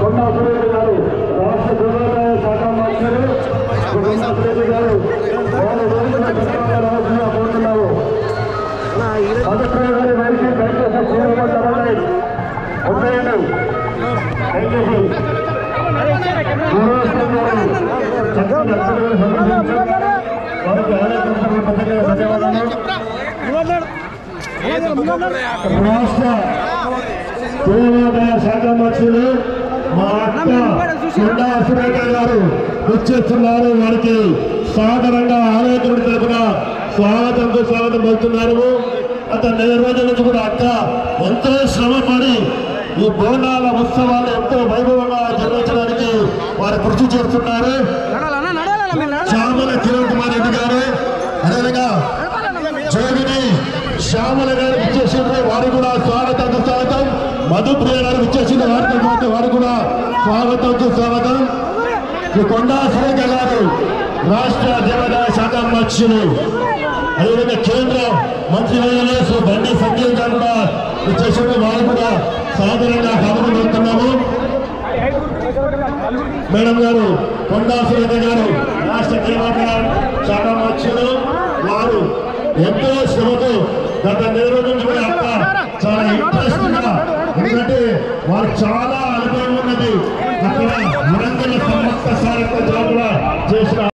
కొండా సురేష్ గారు రాష్ట్ర దేవాదాయ శాఖ మంత్రులు కొండా సురేష్ గారు వారి రోజున ధన్యవాదాలు రావాల్సిందిగా కోరుతున్నాము మధుప్రియ గారి వారికి దయచేసి శ్రీరామ తరలి ఉండేయండి దయచేసి గురువారం గారు చక్కని అక్షరాలు సమర్పించారు. వారికి ఆలోచించిన పద్ధతిగా ధన్యవాదాలు రాష్ట్ర దేవాదాయ శాఖ మంత్రులు మా అక్క కొండా సురేఖ గారు వచ్చేస్తున్నారు వారికి సాధారణంగా ఆరోగ్యం తరపున స్వాగతంతో స్వాగతం పలుకుతున్నారు అతను నెల రోజుల నుంచి కూడా అక్క ఎంతో శ్రమపడి ఈ బోనాల ఉత్సవాలు ఎంతో వైభవంగా నిర్వహించడానికి వారు కృషి చేస్తున్నారు శ్యామల కిరణ్ కుమార్ రెడ్డి గారు అదేవిధంగా జోగిని శ్యామల గారు ఇచ్చేసిండ్రు వారికి కూడా స్వాగతం స్వాగతం మధుప్రియ గారు ఇచ్చేసిండ్రు వారితో పాటు వారికి కూడా స్వాగతం స్వాగతం శ్రీ కొండా సురేఖ గారు రాష్ట్ర దేవాదాయ శాఖ మంత్రులు అదేవిధంగా కేంద్ర మంత్రివర్యులు శ్రీ బండి సంజయ్ గారు కూడా ఇచ్చేసిండ్రు వారు కూడా సాధారణంగా హాజరు పెడుతున్నాము మేడం గారు కొండా సురేఖ గారు రాష్ట్ర దేవాదాయ శాఖ మంత్రులు వారు ఎంతో శ్రమతో గత నెల రోజుల నుంచి కూడా అక్క చాలా ఇంట్రెస్ట్ గా ఎందుకంటే వారు చాలా అనుభవం ఉన్నది అక్కడ వరంగల్ సమ్మక్క సారక్క జాతర చేసిన